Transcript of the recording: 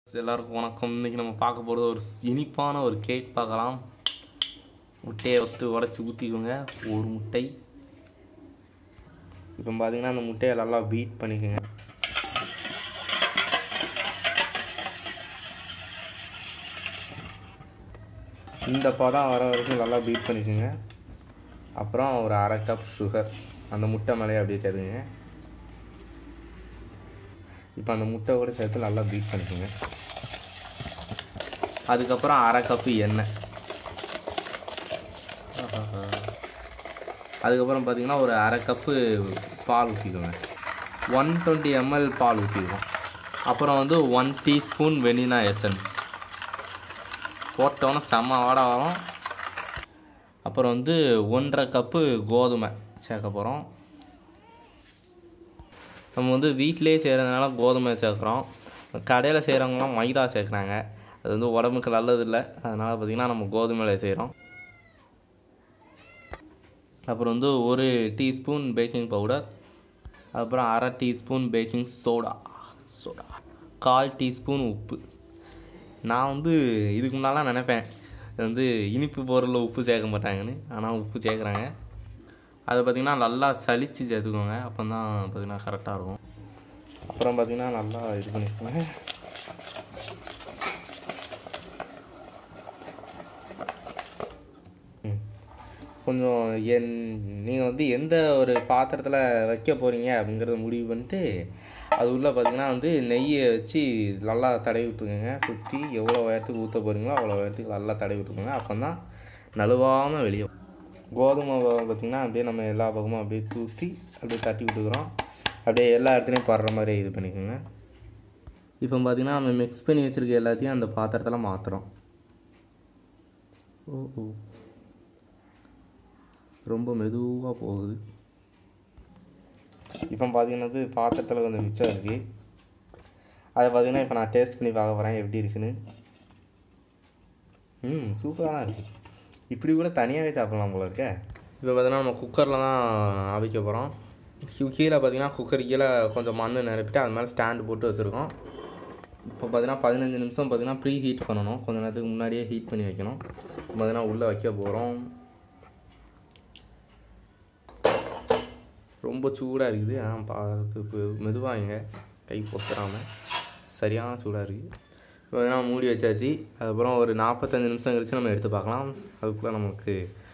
எல்லாருக்கும் வணக்கம் இன்னைக்கு நம்ம பார்க்க போகிறது ஒரு இனிப்பான ஒரு கேக் பார்க்கலாம் முட்டையை ஃபஸ்ட்டு உடச்சி ஊற்றிக்கோங்க ஒரு முட்டை இப்போ பார்த்தீங்கன்னா அந்த முட்டையை நல்லா பீட் பண்ணிக்கோங்க இந்த பதம் வர வரைக்கும் நல்லா பீட் பண்ணிக்கோங்க அப்புறம் ஒரு அரை கப் சுகர் அந்த முட்டை மேலேயே அப்படியே சேர்த்துங்க இப்போ அந்த முட்டை கூட சேர்த்து நல்லா பீட் பண்ணிக்கோங்க அதுக்கப்புறம் அரை கப்பு எண்ணெய் ஆஹாஹா. அதுக்கப்புறம் பார்த்தீங்கன்னா ஒரு அரை கப்பு பால் ஊற்றிக்கோங்க ஒன் டுவெண்ட்டி எம்எல் பால் ஊற்றிக்குவோம் அப்புறம் வந்து ஒன் டீஸ்பூன் வெனிலா எசன்ஸ் போட்டோன்னே செம்ம வாடை வரும் அப்புறம் வந்து ஒன்றரை கப்பு கோதுமை சேர்க்க போகிறோம் நம்ம வந்து வீட்டிலேயே செய்கிறதுனால கோதுமை சேர்க்குறோம் கடையில் செய்கிறவங்களாம் மைதா சேர்க்குறாங்க அது வந்து உடம்புக்கு நல்லது இல்லை அதனால் பார்த்திங்கன்னா நம்ம கோதுமையில் செய்கிறோம் அப்புறம் வந்து ஒரு டீஸ்பூன் பேக்கிங் பவுடர் அப்புறம் அரை டீஸ்பூன் பேக்கிங் சோடா சோடா கால் டீஸ்பூன் உப்பு நான் வந்து இதுக்கு முன்னாலாம் நினைப்பேன் இது வந்து இனிப்பு பொருளில் உப்பு சேர்க்க மாட்டாங்கன்னு ஆனால் உப்பு சேர்க்குறாங்க அதை பார்த்திங்கன்னா நல்லா சலிச்சு சேர்த்துக்கோங்க அப்போ தான் பார்த்திங்கன்னா கரெக்டாக இருக்கும் அப்புறம் பார்த்திங்கன்னா நல்லா இது பண்ணிக்கோங்க ம். கொஞ்சம் என் நீங்கள் வந்து எந்த ஒரு பாத்திரத்தில் வைக்க போகிறீங்க அப்படிங்கிறத முடிவு பண்ணிட்டு அது உள்ளே பார்த்தீங்கன்னா வந்து நெய்யை வச்சு நல்லா தடவி விட்டுருங்க சுற்றி எவ்வளோ உயரத்துக்கு ஊற்ற போகிறீங்களோ அவ்வளோ உயரத்துக்கு நல்லா தடவி விட்டுருங்க அப்போ தான் நழுவாமல் வெளியே வரும். கோதுமை பார்த்திங்கன்னா அப்படியே நம்ம எல்லா பக்கமும் அப்படியே தூத்தி அப்படியே தட்டி விட்டுக்கிறோம் அப்படியே எல்லா இடத்துலையும் படுற மாதிரி இது பண்ணிக்கோங்க இப்போ பார்த்திங்கன்னா நம்ம மிக்ஸ் பண்ணி வச்சுருக்க எல்லாத்தையும் அந்த பாத்திரத்தில் மாற்றுறோம் ஓ ஓ ரொம்ப மெதுவாக போகுது இப்போ பார்த்தீங்கன்னா இது பாத்திரத்தில் கொஞ்சம் மிச்சம் இருக்குது அதை பார்த்தீங்கன்னா இப்போ நான் டேஸ்ட் பண்ணி பார்க்க போகிறேன் எப்படி இருக்குன்னு ம் சூப்பராக தான் இருக்குது இப்படி கூட தனியாகவே சாப்பிட்லாம் போல இருக்கே இப்போ பார்த்தீங்கன்னா நம்ம குக்கரில் தான் அவிக்க போகிறோம் கீழே பார்த்தீங்கன்னா குக்கர் கீழே கொஞ்சம் மண் நிரப்பிட்டு அது மேலே ஸ்டாண்டு போட்டு வச்சுருக்கோம் இப்போ பார்த்தீங்கன்னா பதினஞ்சு நிமிஷம் பார்த்தீங்கன்னா ப்ரீ ஹீட் பண்ணணும் கொஞ்ச நேரத்துக்கு முன்னாடியே ஹீட் பண்ணி வைக்கணும் பார்த்தீங்கன்னா உள்ளே வைக்க போகிறோம் ரொம்ப சூடாக இருக்குது ஆ பார்த்து மெதுவாங்க கை பொத்துறாமல் சரியான சூடாக இருக்குது இப்போ பார்த்தீங்கன்னா மூடி வச்சாச்சு அதுக்கப்புறம் ஒரு நாற்பத்தஞ்சு நிமிஷம் கழிச்சு நம்ம எடுத்து பார்க்கலாம் அதுக்குள்ளே நமக்கு